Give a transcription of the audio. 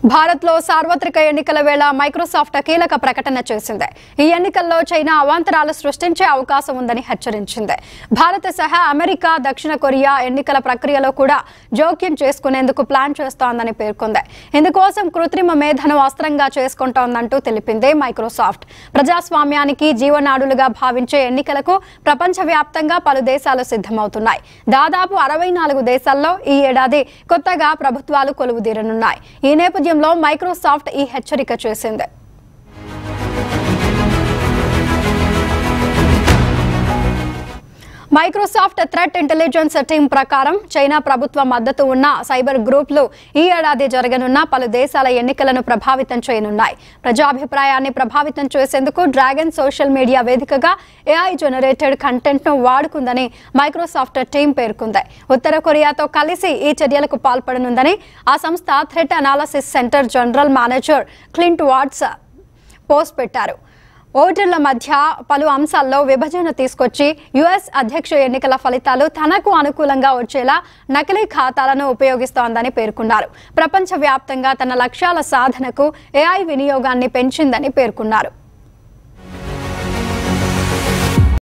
భారత్లో సార్వత్రిక ఎన్నికల వేళ మైక్రోసాఫ్ట్ కీలక ప్రకటన చేసింది ఈ ఎన్నికల్లో చైనా అవాంతరాలు సృష్టించే అవకాశం ఉందని హెచ్చరించింది భారత్ సహా అమెరికా దక్షిణ కొరియా ఎన్నికల ప్రక్రియలో కూడా జోక్యం చేసుకునేందుకు ప్లాన్ చేస్తోందని పేర్కొంది ఇందుకోసం కృత్రిమ మేధను అస్త్రంగా చేసుకుంటోందంటూ తెలిపింది మైక్రోసాఫ్ట్ ప్రజాస్వామ్యానికి జీవనాడులుగా భావించే ఎన్నికలకు ప్రపంచవ్యాప్తంగా పలు దేశాలు సిద్ధమవుతున్నాయి దాదాపు అరవై నాలుగు దేశాల్లో ఈ ఏడాది కొత్తగా ప్రభుత్వాలు కొలువుదీరనున్నాయి ఈ నేపథ్యంలో మైక్రోసాఫ్ట్ ఈ హెచ్చరిక చేసింది మైక్రోసాఫ్ట్ థ్రెట్ ఇంటెలిజెన్స్ టీం ప్రకారం చైనా ప్రభుత్వ మద్దతు ఉన్న సైబర్ గ్రూప్లు ఈ ఏడాది జరగనున్న పలు దేశాల ఎన్నికలను ప్రభావితం చేయనున్నాయి ప్రజాభిప్రాయాన్ని ప్రభావితం చేసేందుకు డ్రాగన్ సోషల్ మీడియా వేదికగా ఏఐ జనరేటెడ్ కంటెంట్ ను వాడుకుందని మైక్రోసాఫ్ట్ టీం పేర్కొంది ఉత్తర కొరియాతో కలిసి ఈ చర్యలకు పాల్పడనుందని ఆ సంస్థ threat analysis centre general manager Clint Watts post పెట్టారు ఓటర్ల మధ్య పలు అంశాల్లో విభజన తీసుకొచ్చి యుఎస్ అధ్యక్ష ఎన్నికల ఫలితాలు తనకు అనుకూలంగా వచ్చేలా నకిలీ ఖాతాలను ఉపయోగిస్తోందని పేర్కొన్నారు ప్రపంచవ్యాప్తంగా తన లక్ష్యాల సాధనకు ఏఐ వినియోగాన్ని పెంచిందని పేర్కొన్నారు